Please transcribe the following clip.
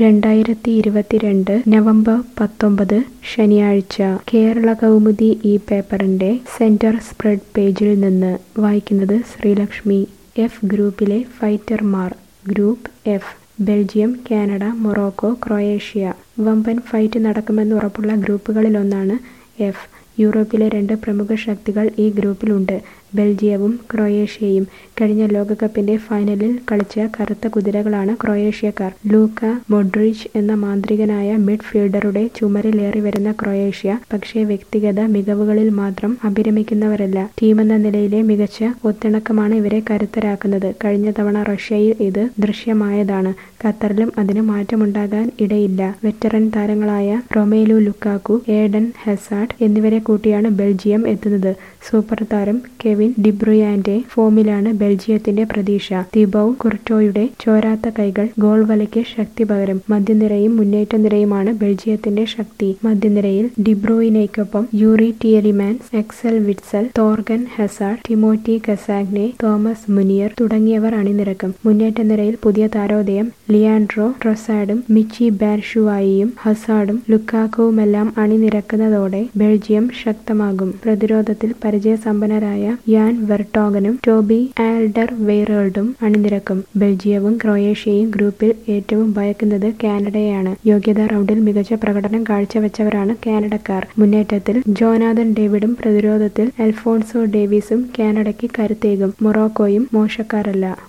രണ്ടായിരത്തി ഇരുപത്തിരണ്ട് നവംബർ പത്തൊമ്പത് ശനിയാഴ്ച കേരള കൗമുദി ഈ പേപ്പറിന്റെ സെന്റർ സ്പ്രെഡ് പേജിൽ നിന്ന് വായിക്കുന്നത് ശ്രീലക്ഷ്മി എഫ് ഗ്രൂപ്പിലെ ഫൈറ്റർമാർ group F Belgium Canada Morocco Croatia വമ്പൻ ഫൈറ്റ് നടക്കുമെന്ന് ഉറപ്പുള്ള ഗ്രൂപ്പുകളിലൊന്നാണ് എഫ് യൂറോപ്പിലെ രണ്ട് പ്രമുഖ ശക്തികൾ ഈ ഗ്രൂപ്പിലുണ്ട് ബെൽജിയവും ക്രൊയേഷ്യയും കഴിഞ്ഞ ലോകകപ്പിന്റെ ഫൈനലിൽ കളിച്ച കറുത്ത കുതിരകളാണ് ക്രൊയേഷ്യക്കാർ ലൂക്ക മൊഡ്രിച്ച് എന്ന മാന്ത്രികനായ മിഡ്ഫീൽഡറുടെ ചുമരിലേറി വരുന്ന ക്രൊയേഷ്യ പക്ഷേ വ്യക്തിഗത മികവുകളിൽ മാത്രം അഭിരമിക്കുന്നവരല്ല ടീമെന്ന നിലയിലെ മികച്ച ഒത്തിണക്കമാണ് ഇവരെ കരുത്തരാക്കുന്നത് കഴിഞ്ഞ തവണ റഷ്യയിൽ ഇത് ദൃശ്യമായതാണ് ഖത്തറിലും അതിന് മാറ്റമുണ്ടാകാൻ ഇടയില്ല വെറ്ററൻ താരങ്ങളായ റൊമേലു ലുക്കാക്കു ഏഡൻ ഹെസാഡ് എന്നിവരെ കൂട്ടിയാണ് ബെൽജിയം എത്തുന്നത് സൂപ്പർ താരം കെവിൻ ഡിബ്രുയാന്റെ ഫോമിലാണ് ബെൽജിയത്തിന്റെ പ്രതീക്ഷ തിബൌ കുർട്ടോയുടെ ചോരാത്ത കൈകൾ ഗോൾ വലയ്ക്ക് ശക്തി പകരും മധ്യനിരയും മുന്നേറ്റ നിരയുമാണ് ബെൽജിയത്തിന്റെ ശക്തി മധ്യനിരയിൽ ഡിബ്രോയിനയ്ക്കൊപ്പം Youri Tielemans Axel Witsel Thorgan Hazard Timothy Castagne Thomas Meunier തുടങ്ങിയവർ അണിനിരക്കും മുന്നേറ്റ നിരയിൽ പുതിയ താരോദയം ലിയാൻഡ്രോ ട്രൊസാഡും മിച്ചി ബാർഷുവായിയും ഹസാഡും ലുക്കാക്കോവുമെല്ലാം അണിനിരക്കുന്നതോടെ ബെൽജിയം ശക്തമാകും പ്രതിരോധത്തിൽ പരിചയസമ്പന്നരായ യാൻ വെർട്ടോഗനും ടോബി ആൽഡർ വെയ്റേൾഡും അണിനിരക്കും ബെൽജിയവും ക്രൊയേഷ്യയും ഗ്രൂപ്പിൽ ഏറ്റവും ഭയക്കുന്നത് കാനഡയെയാണ് യോഗ്യതാ റൗണ്ടിൽ മികച്ച പ്രകടനം കാഴ്ചവെച്ചവരാണ് കാനഡക്കാർ മുന്നേറ്റത്തിൽ ജോനാഥൻ ഡേവിഡും പ്രതിരോധത്തിൽ അൽഫോൺസോ ഡേവിസും കാനഡയ്ക്ക് കരുത്തേകും മൊറോക്കോയും മോശക്കാരല്ല